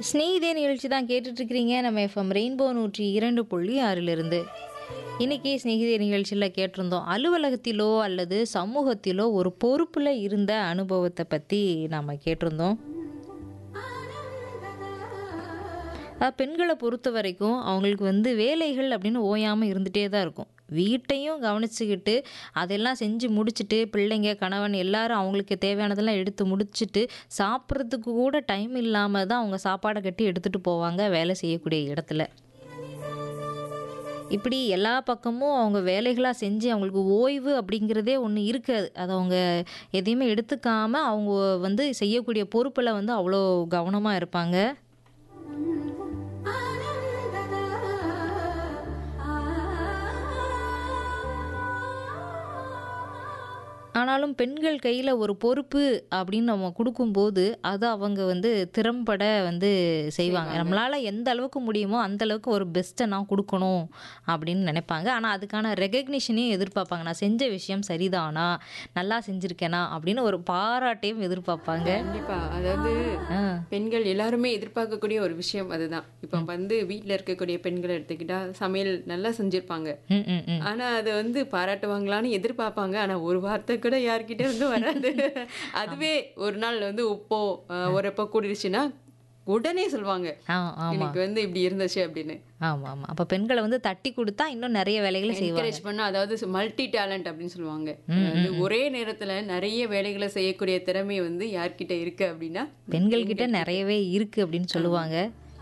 ஸ்நேகிதே நிகழ்ச்சி தான் கேட்டுட்ருக்கிறீங்க நம்ம எஃப்எம் ரெயின்போ நூற்றி இரண்டு புள்ளி ஆறிலிருந்து இன்றைக்கி ஸ்நேகிதே நிகழ்ச்சியில் கேட்டிருந்தோம் அலுவலகத்திலோ அல்லது சமூகத்திலோ ஒரு பொறுப்பில் இருந்த அனுபவத்தை பற்றி நாம் கேட்டிருந்தோம் அஹ் பெண்களை பொறுத்த வரைக்கும் அவங்களுக்கு வந்து வேலைகள் அப்படின்னு ஓயாமல் இருந்துகிட்டே தான் இருக்கும் வீட்டையும் கவனிச்சுக்கிட்டு அதெல்லாம் செஞ்சு முடிச்சுட்டு பிள்ளைங்க கணவன் எல்லாரும் அவங்களுக்கு தேவையானதெல்லாம் எடுத்து முடிச்சுட்டு சாப்பிட்றதுக்கு கூட டைம் இல்லாமல் தான் அவங்க சாப்பாடை கட்டி எடுத்துகிட்டு போவாங்க வேலை செய்யக்கூடிய இடத்துல இப்படி எல்லா பக்கமும் அவங்க வேலைகளாக செஞ்சு அவங்களுக்கு ஓய்வு அப்படிங்கிறதே ஒன்று இருக்காது அதை அவங்க எதையுமே எடுத்துக்காமல் அவங்க வந்து செய்யக்கூடிய பொறுப்பில் வந்து அவ்வளோ கவனமாக இருப்பாங்க ஆனாலும் பெண்கள் கையில் ஒரு பொறுப்பு அப்படின்னு நம்ம கொடுக்கும்போது அதை அவங்க வந்து திறம்பட வந்து செய்வாங்க நம்மளால் எந்த அளவுக்கு முடியுமோ அந்த அளவுக்கு ஒரு பெஸ்ட்டை நான் கொடுக்கணும் அப்படின்னு நினைப்பாங்க ஆனால் அதுக்கான ரெகக்னிஷனையும் எதிர்பார்ப்பாங்க நான் செஞ்ச விஷயம் சரிதானா நல்லா செஞ்சுருக்கேனா அப்படின்னு ஒரு பாராட்டையும் எதிர்பார்ப்பாங்க கண்டிப்பா அதாவது ஆ பெண்கள் எல்லாருமே எதிர்பார்க்கக்கூடிய ஒரு விஷயம் அதுதான் இப்போ வந்து வீட்ல இருக்கக்கூடிய பெண்களை எடுத்துக்கிட்டா சமையல் நல்லா செஞ்சிருப்பாங்க ம் ம் ம் ஆனா அதை வந்து பாராட்டுவாங்களான்னு எதிர்பார்ப்பாங்க ஆனா ஒரு வார்த்தை கூட யார்கிட்ட இருந்து வராது அதுவே ஒரு நாள் வந்து உப்போ அஹ், உரப்போ கூடிருச்சுன்னா உடனே சொல்லுவாங்க ஆ ஆமாம் எனக்கு வந்து இப்படி இருந்துச்சு அப்படின்னு ஆமாம் ஆமாம் அப்போ பெண்களை வந்து தட்டி கொடுத்தா இன்னும் நிறைய வேலைகளை செய்வாங்க என்கரேஜ் பண்ணா அதாவது மல்டி டேலண்ட் அப்படின்னு சொல்லுவாங்க அதாவது ஒரே நேரத்துல நிறைய வேலைகளை செய்யக்கூடிய திறமை வந்து யார்கிட்ட இருக்கு அப்படின்னா பெண்கள்கிட்ட நிறையவே இருக்குது அப்படின்னு சொல்லுவாங்க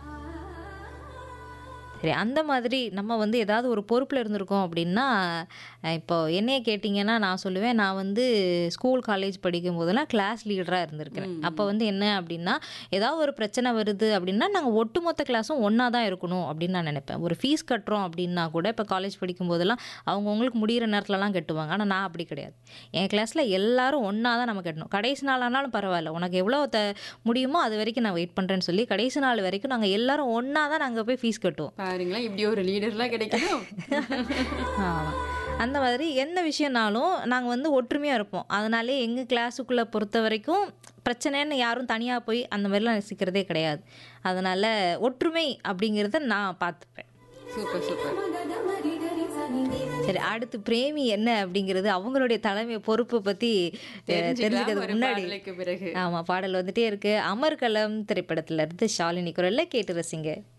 சரி அந்த மாதிரி நம்ம வந்து ஏதாவது ஒரு பொறுப்பில் இருந்திருக்கோம் அப்படின்னா அஹ் இப்போ என்னைய கேட்டிங்கன்னா நான் சொல்லுவேன் நான் வந்து ஸ்கூல் காலேஜ் படிக்கும் போதெல்லாம் கிளாஸ் லீடராக இருந்திருக்கிறேன் அப்போ வந்து என்ன அப்படின்னா ஏதாவது ஒரு பிரச்சனை வருது அப்படின்னா நாங்கள் ஒட்டுமொத்த கிளாஸும் ஒன்றா தான் இருக்கணும் அப்படின்னு நான் நினைப்பேன் ஒரு ஃபீஸ் கட்டுறோம் அப்படின்னா கூட இப்போ காலேஜ் படிக்கும் போதெல்லாம் அவங்கவுங்களுக்கு முடிகிற நேரத்துலலாம் கட்டுவாங்க ஆனால் நான் அப்படி கிடையாது என் கிளாஸில் எல்லாரும் ஒன்றா தான் நம்ம கட்டணும் கடைசி நாள் ஆனாலும் பரவாயில்ல உனக்கு எவ்வளோ த முடியுமோ அது வரைக்கும் நான் வெயிட் பண்ணுறேன்னு சொல்லி கடைசி நாள் வரைக்கும் நாங்கள் எல்லாரும் ஒன்றா தான் நாங்கள் போய் ஃபீஸ் கட்டுவோம் பாருங்களேன் இப்படி ஒரு லீடர்லாம் கிடைக்கணும் ஆமாம் அந்த மாதிரி எந்த விஷயம்னாலும் நாங்கள் வந்து ஒற்றுமையாக இருப்போம் அதனாலே எங்கள் கிளாஸுக்குள்ளே பொறுத்த வரைக்கும் பிரச்சனைன்னு யாரும் தனியாக போய் அந்த மாதிரிலாம் ரசிக்கிறதே கிடையாது அதனால் ஒற்றுமை அப்படிங்கிறத நான் பார்த்துப்பேன் சூப்பர் சூப்பர் சரி அடுத்து பிரேமி என்ன அப்படிங்கிறது அவங்களுடைய தலைமை பொறுப்பை பற்றி தெரிஞ்சுக்கிறதுக்கு ஒரு முன்னாடி பாடலுக்கு பிறகு ஆமாம் பாடல் வந்துட்டே இருக்கு அமர்கலம் திரைப்படத்துல இருந்து ஷாலினி குரல்ல கேட்டு ரசிங்க